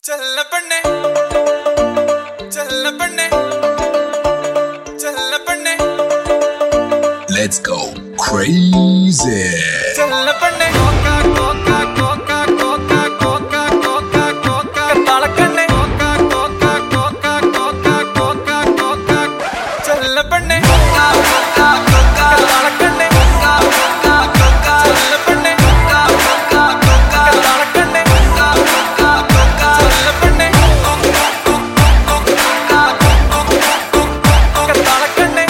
ചെല്ല പെണ്ണെ ചെല്ല പെണ്ണെ ചെല്ല പെണ്ണെ Let's go crazy. ചെല്ല പെണ്ണെ കോക്ക കോക്ക കോക്ക കോക്ക കോക്ക കോക്ക കോക്ക തളക്കണ്ണെ കോക്ക കോക്ക കോക്ക കോക്ക കോക്ക കോക്ക ചെല്ല പെണ്ണെ കോക്ക കോക്ക കോക്ക തളക്കണ്ണെ കോക്ക കോക്ക കോക്ക ചെല്ല പെണ്ണെ കോക്ക കോക്ക കോക്ക തളക്കണ്ണെ കോക്ക കോക്ക കോക്ക ചെല്ല പെണ്ണെ തളക്കണ്ണെ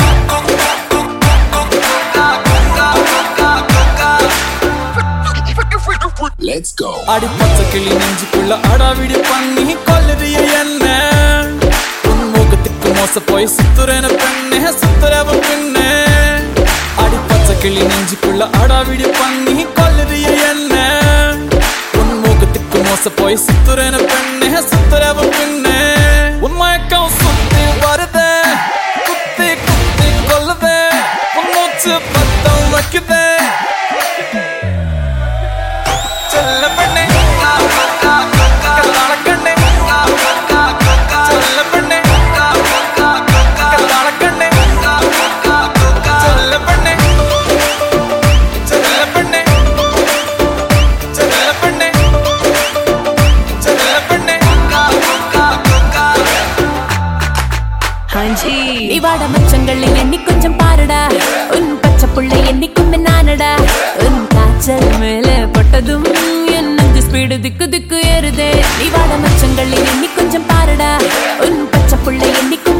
Let's go. அடி பச்சை கிளி நெஞ்சுக்குள்ள அடாவிடி பண்ணி கொல்லுறிய என்ன உன் முகத்துக்கு மோச போய் சுத்துறேன பெண்ணே சுத்துறவ பெண்ணே அடி பச்சை கிளி நெஞ்சுக்குள்ள அடாவிடி பண்ணி கொல்லுறிய என்ன உன் முகத்துக்கு மோச போய் சுத்துறேன பெண்ணே சுத்துறவ பெண்ணே உன் மயக்கம் சுத்தி வருதே குத்தி குத்தி கொல்லுதே உன் மூச்சு பத்தம் வைக்குதே ചെല്ല പെണ്ണെ കള്ളാളക്കണ്ണെ ചെല്ല പെണ്ണെ കള്ളാളക്കണ്ണെ ചെല്ല പെണ്ണെ ചെല്ല പെണ്ണെ ചെല്ല പെണ്ണെ ചെല്ല പെണ്ണെ ஹாஞ்சி இவாட மச்சங்கள் எண்ணி கொஞ்சம் பாருடா உன் பச்சை புள்ள என்னைக்கும் நானடா உன் காய்ச்சல் மேல பட்டதும் என் நெஞ்சு ஸ்பீடு திக்கு திக்கு ஏறுதே இவாட மச்சங்கள் எண்ணி கொஞ்சம் பாருடா உன் பச்சை புள்ள என்னைக்கும்